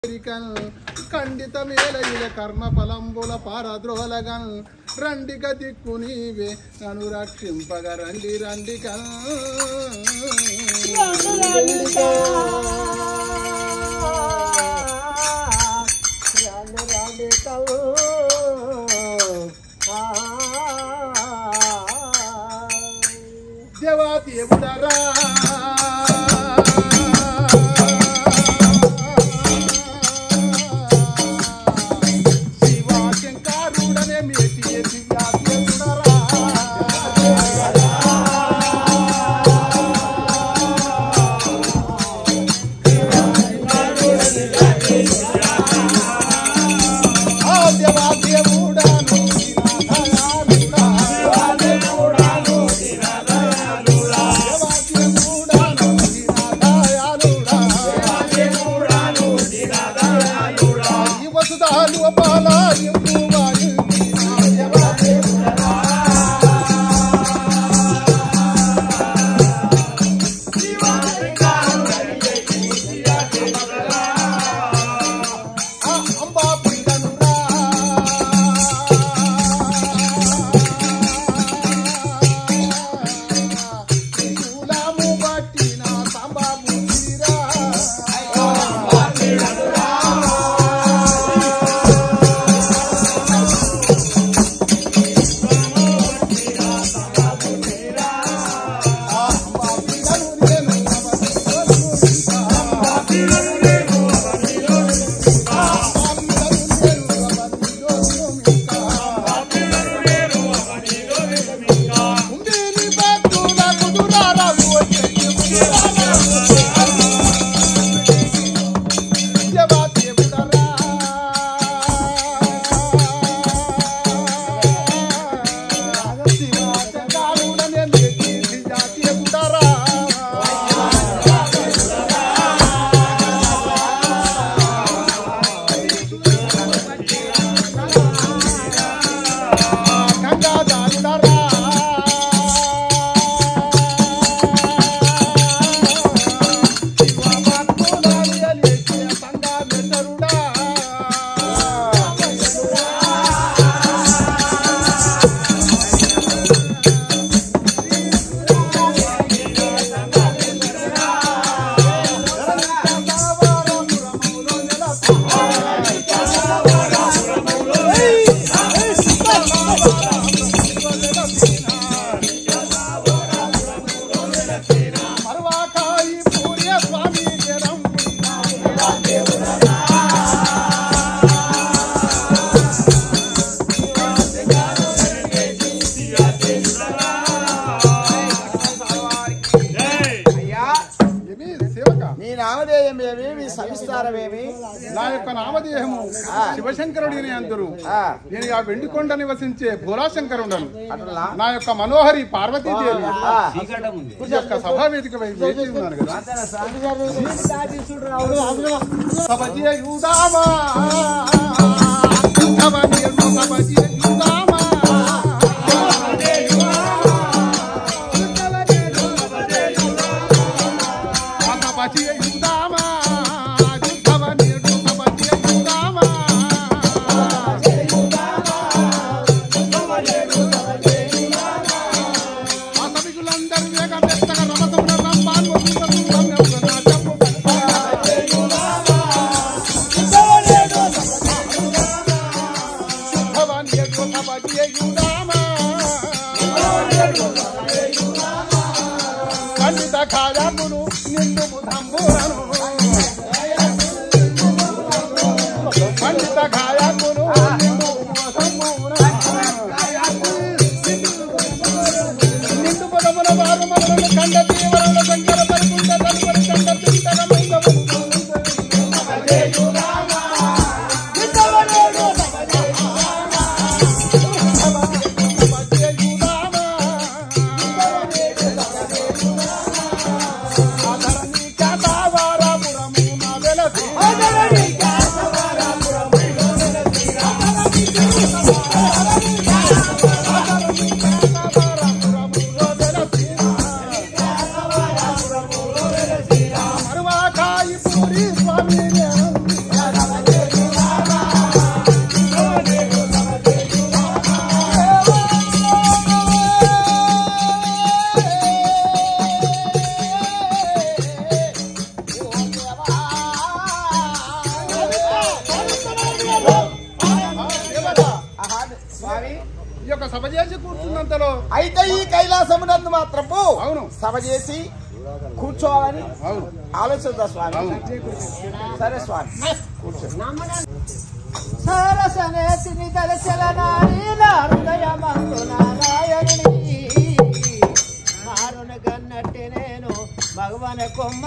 కోరికన్ ఖండిత మేలయిల కర్మ ఫలంబుల పారద్రోలగన్ రండిక దిక్కు నీవే నన్ను రక్షింపగ రండి రండిక దేవా దేవుడరా శివా శంకరుడనే మేటి దివ్యా దేవుడరా ఆ దేవా దేవుడాను దినదయాళుడా. దేవా దేవుడాను దినదయాళుడా. ఈ వసుదాలు పాలాయింపు వాయించి నా దేవా దేవుడరా. ఆ అంబా పిండనురా. త్రిశూలము పట్టిన సంబాబు తీరా. ఆ అంబా పిండను నేను ఉండేని భక్తుల కుదురారా వచ్చేటి కుదురారా. దేవా దేవుడరా. శివా శంకరుడనే మేటి దివ్యా దేవుడరా. గంగాధరుడరా. శివ భక్తులని ఎలిగే సంగమేశ్వరుడా. మరవాకాయి పూర్య స్వామి జనం అయ్యా ఏమి సేవక నీ నామధేయం ఏమి మీ సంస్కారమేమి నా యొక్క నామధేయము శివశంకరుడిని అందరు ఆ, నేను ఆ వెండికొండ నివసించే భోలాశంకరుడను అట్లా నా యొక్క మనోహరి పార్వతీదేవి ఆ, ఈ యొక్క సభా వేదిక పై వేచి ఉన్నాను కదా సభజేయుదామా సభజేయు సభజేయుదామా సభజేయుదామా సభజేయు సభజేయుదామా ఆ సభికులందరూ వేగమెత్తగా రమసమున రంపాన్ వస్తుందరు రమ్యమున నాట్యము. సభ చేసి కూర్చున్నంతలో అయితే ఈ కైలాసమునందు మాత్రము అవును. సభ చేసి కూర్చోవాలని అవును ఆలోచిద్దా స్వామి అవును. సరే స్వామి సరసనేసిని దళచల నారీల హృదయమందు నారాయణుని మారున గన్నట్టి నేను భగవన కొమ్మ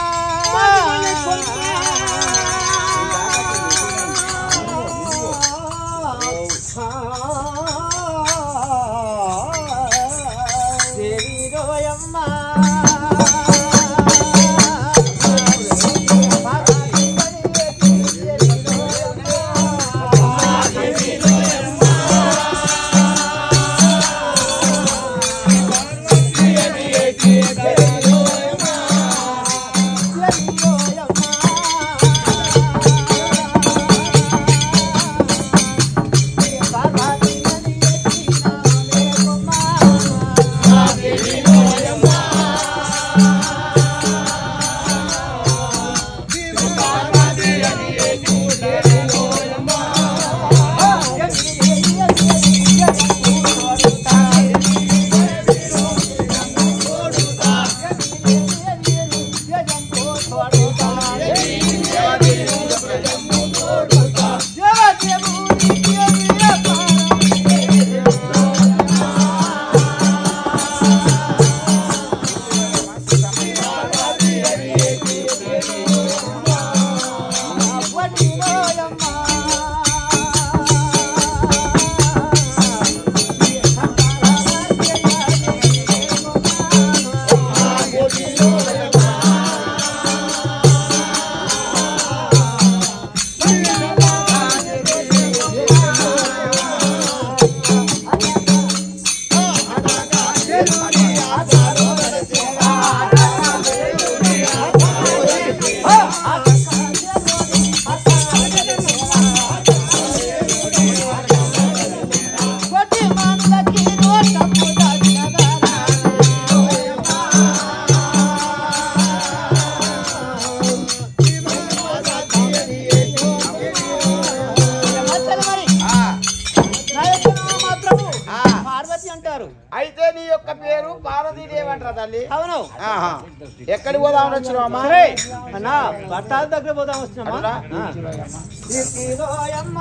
పార్వతి అంటారు అయితే నీ యొక్క పేరు పార్వతీదేవి అంటారా తల్లి అవును ఆహా. ఎక్కడికి పోదామని వచ్చినావమ్మా సరే అన్నా భర్తాల దగ్గర పోదాం వస్తున్నామా అట్లా? ఆ. ఇదిగోయమ్మ.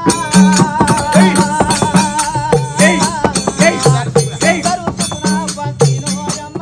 కరుసుకున్న పంచినోయమ్మ.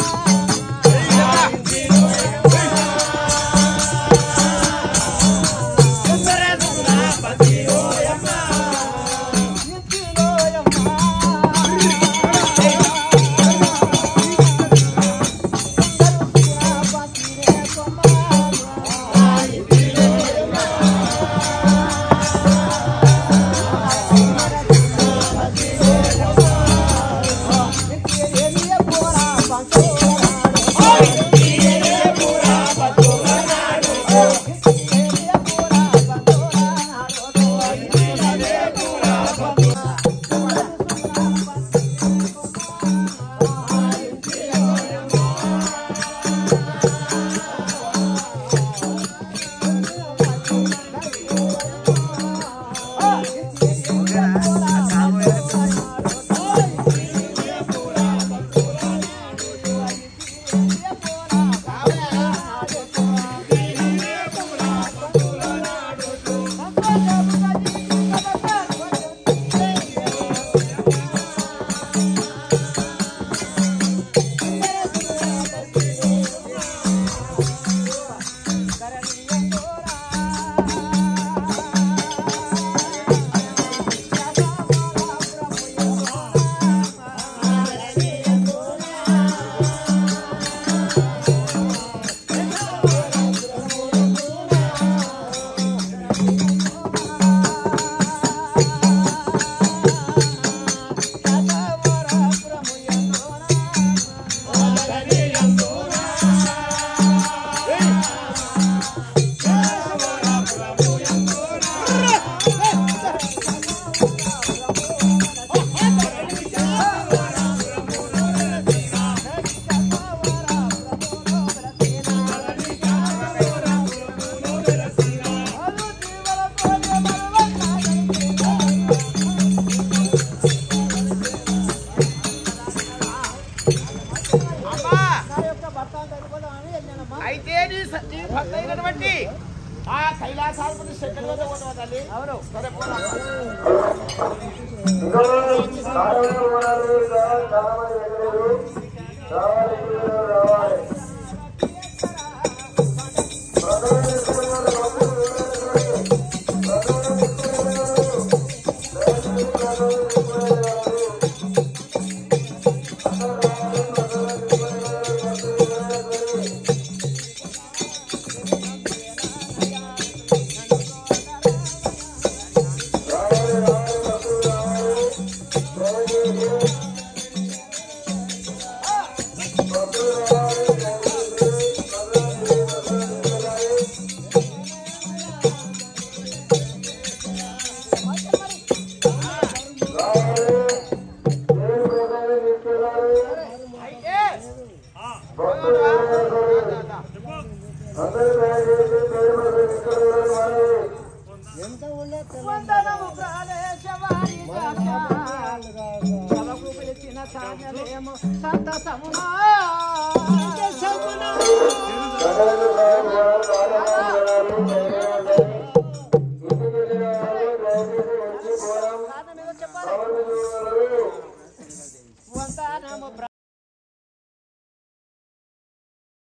ఊరే పోతావా తల్లి అవును సరే పోదాం అయితే వందనము ప్రాణేశవాణి సభకు పిలిచిన సాన్యలేము సంతసమునా